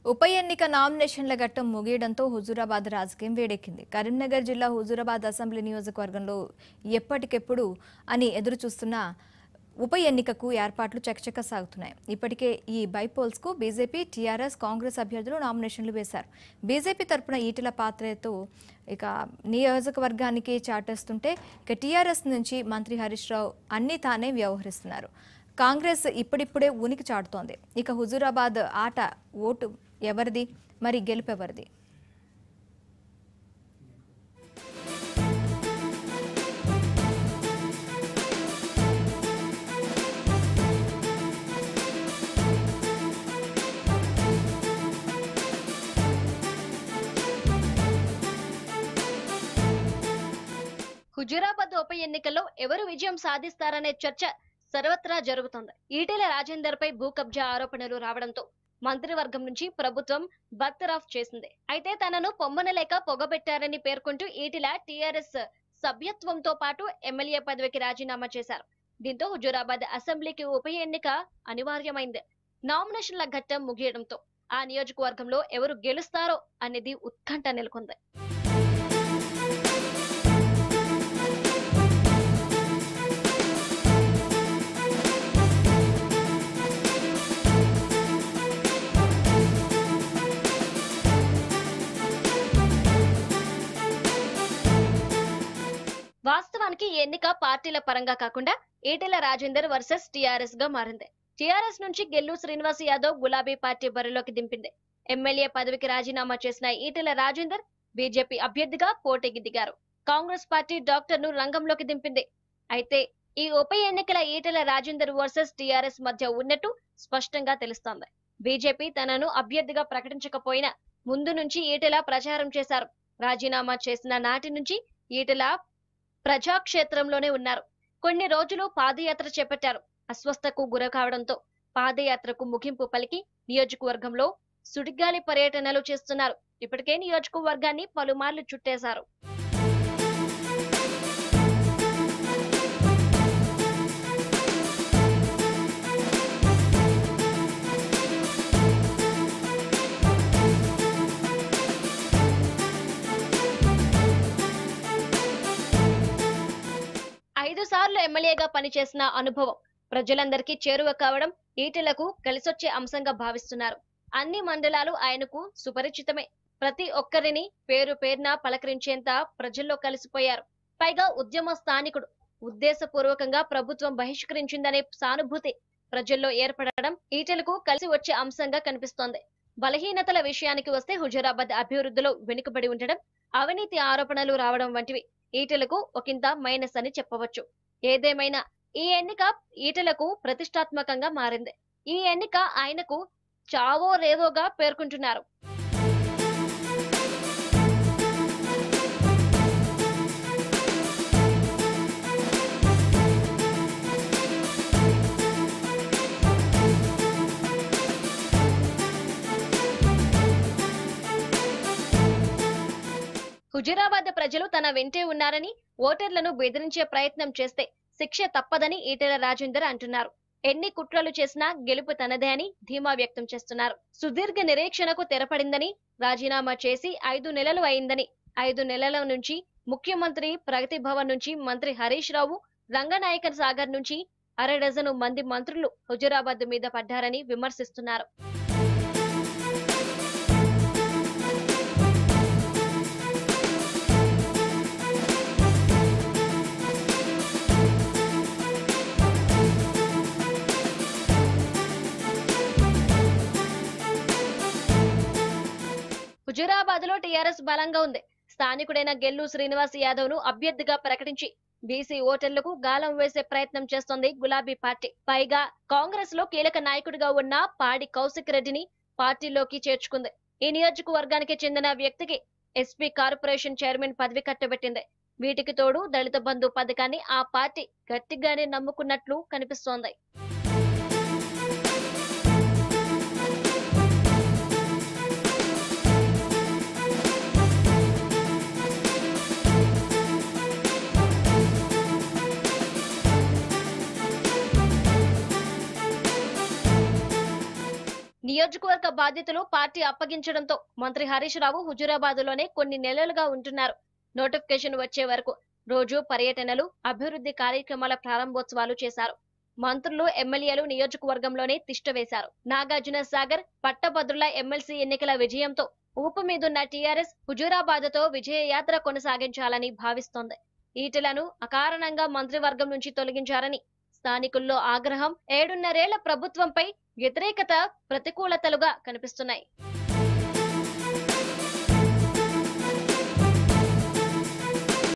ఉప ఎన్నిక నామినేషన్ల ఘట్టం ముగియడంతో హుజూరాబాద్ రాజకీయం వేడెక్కింది కరీంనగర్ జిల్లా హుజూరాబాద్ అసెంబ్లీ నియోజకవర్గంలో ఎప్పటికెప్పుడు అని ఎదురు చూస్తున్న ఉప ఎన్నికకు ఏర్పాట్లు చకచక సాగుతున్నాయి ఇప్పటికే ఈ బైపోల్స్ కు బీజేపీ టీఆర్ఎస్ కాంగ్రెస్ అభ్యర్థులు నామినేషన్లు వేశారు బీజేపీ తరపున ఈటెల పాత్రతో ఇక నియోజకవర్గానికి చాటేస్తుంటే ఇక టీఆర్ఎస్ నుంచి మంత్రి హరీష్ రావు అన్ని తానే వ్యవహరిస్తున్నారు కాంగ్రెస్ ఇప్పుడిప్పుడే ఉనికి చాటుతోంది ఇక హుజూరాబాద్ ఆట ఓటు ఎవరిది మరి గెలుపు ఎవరిది హుజూరాబాద్ ఉప ఎన్నికల్లో ఎవరు విజయం సాధిస్తారనే చర్చ సర్వత్రా జరుగుతోంది ఈటెల రాజేందర్ పై భూ కబ్జా ఆరోపణలు రావడంతో మంత్రివర్గం నుంచి ప్రభుత్వం బర్తరఫ్ చేసింది అయితే తనను పొమ్మనలేక పొగబెట్టారని పేర్కొంటూ ఈటెల టీఆర్ఎస్ సభ్యత్వంతో పాటు ఎమ్మెల్యే పదవికి రాజీనామా చేశారు దీంతో హుజూరాబాద్ అసెంబ్లీకి ఉప ఎన్నిక అనివార్యమైంది నామినేషన్ల ఘట్టం ముగియడంతో ఆ నియోజకవర్గంలో ఎవరు గెలుస్తారో అనేది ఉత్కంఠ నెలకొంది వాస్తవానికి ఈ ఎన్నిక పార్టీల పరంగా కాకుండా ఈటెల రాజేందర్ వర్సెస్ టిఆర్ఎస్ గా మారింది టిఆర్ఎస్ నుంచి గెల్లు శ్రీనివాస్ యాదవ్ గులాబీ పార్టీ బరిలోకి దింపింది ఎమ్మెల్యే పదవికి రాజీనామా చేసిన ఈటెల రాజేందర్ బీజేపీ అభ్యర్థిగా పోటీకి దిగారు కాంగ్రెస్ పార్టీ డాక్టర్ ను రంగంలోకి దింపింది అయితే ఈ ఉప ఎన్నికల ఈటెల రాజేందర్ వర్సెస్ టిఆర్ఎస్ మధ్య ఉన్నట్టు స్పష్టంగా తెలుస్తోంది బీజేపీ తనను అభ్యర్థిగా ప్రకటించకపోయినా ముందు నుంచి ఈటెల ప్రచారం చేశారు రాజీనామా చేసిన నాటి నుంచి ఈటెల ప్రజాక్షేత్రంలోనే ఉన్నారు కొన్ని రోజులు పాదయాత్ర చేపట్టారు అస్వస్థకు గుర కావడంతో పాదయాత్రకు ముగింపు పలికి నియోజకవర్గంలో సుడిగాలి పర్యటనలు చేస్తున్నారు ఇప్పటికే నియోజకవర్గాన్ని పలుమార్లు చుట్టేశారు ఐదు సార్లు ఎమ్మెల్యేగా పనిచేసిన అనుభవం ప్రజలందరికీ చేరువ కావడం ఈటెలకు కలిసొచ్చే అంశంగా భావిస్తున్నారు అన్ని మండలాలు ఆయనకు సుపరిచితమే ప్రతి ఒక్కరిని పేరు పేరున పలకరించేంత ప్రజల్లో కలిసిపోయారు పైగా ఉద్యమ స్థానికుడు ఉద్దేశపూర్వకంగా ప్రభుత్వం బహిష్కరించిందనే సానుభూతి ప్రజల్లో ఏర్పడడం ఈటెలకు కలిసి వచ్చే అంశంగా కనిపిస్తోంది బలహీనతల విషయానికి వస్తే హుజూరాబాద్ అభివృద్ధిలో వెనుకబడి ఉండడం అవినీతి ఆరోపణలు రావడం వంటివి ఈటెలకు ఒకంత మైనస్ అని చెప్పవచ్చు ఏదేమైనా ఈ ఎన్నిక ఈటెలకు ప్రతిష్టాత్మకంగా మారింది ఈ ఎన్నిక ఆయనకు చావో రేవోగా పేర్కొంటున్నారు హుజూరాబాద్ ప్రజలు తన వెంటే ఉన్నారని ఓటర్లను బెదిరించే ప్రయత్నం చేస్తే శిక్ష తప్పదని ఈటెల రాజేందర్ అంటున్నారు ఎన్ని కుట్రలు చేసినా గెలుపు తనదే అని ధీమా వ్యక్తం చేస్తున్నారు సుదీర్ఘ నిరీక్షణకు తెరపడిందని రాజీనామా చేసి ఐదు నెలలు అయిందని ఐదు నెలల నుంచి ముఖ్యమంత్రి ప్రగతి భవన్ నుంచి మంత్రి హరీష్ రావు రంగనాయక సాగర్ నుంచి అర డజను మంది మంత్రులు హుజూరాబాద్ మీద పడ్డారని విమర్శిస్తున్నారు హుజూరాబాద్ లో టీఆర్ఎస్ బలంగా ఉంది స్థానికుడైన గెల్లు శ్రీనివాస్ యాదవ్ ను అభ్యర్థిగా ప్రకటించి బీసీ ఓటర్లకు గాలం వేసే ప్రయత్నం చేస్తోంది గులాబీ పార్టీ పైగా కాంగ్రెస్ లో కీలక నాయకుడిగా ఉన్న పాడి కౌశిక్ రెడ్డిని పార్టీలోకి చేర్చుకుంది ఈ నియోజకవర్గానికి చెందిన వ్యక్తికి ఎస్పీ కార్పొరేషన్ చైర్మన్ పదవి కట్టబెట్టింది వీటికి తోడు దళిత బంధు పథకాన్ని ఆ పార్టీ గట్టిగానే నమ్ముకున్నట్లు కనిపిస్తోంది నియోజకవర్గ బాధ్యతలు పార్టీ అప్పగించడంతో మంత్రి హరీష్ రావు హుజూరాబాద్ లోనే కొన్ని నెలలుగా ఉంటున్నారు నోటిఫికేషన్ వచ్చే వరకు రోజు పర్యటనలు అభివృద్ధి కార్యక్రమాల ప్రారంభోత్సవాలు చేశారు మంత్రులు ఎమ్మెల్యేలు నియోజకవర్గంలోనే తిష్టవేశారు నాగార్జున సాగర్ పట్టభద్రుల ఎమ్మెల్సీ ఎన్నికల విజయంతో ఊపు మీదున్న టీఆర్ఎస్ హుజూరాబాద్తో విజయ యాత్ర కొనసాగించాలని భావిస్తోంది ఈటెలను అకారణంగా మంత్రివర్గం నుంచి తొలగించారని స్థానికుల్లో ఆగ్రహం ఏడున్నరేళ్ల ప్రభుత్వంపై వ్యతిరేకత ప్రతికూలతలుగా కనిపిస్తున్నాయి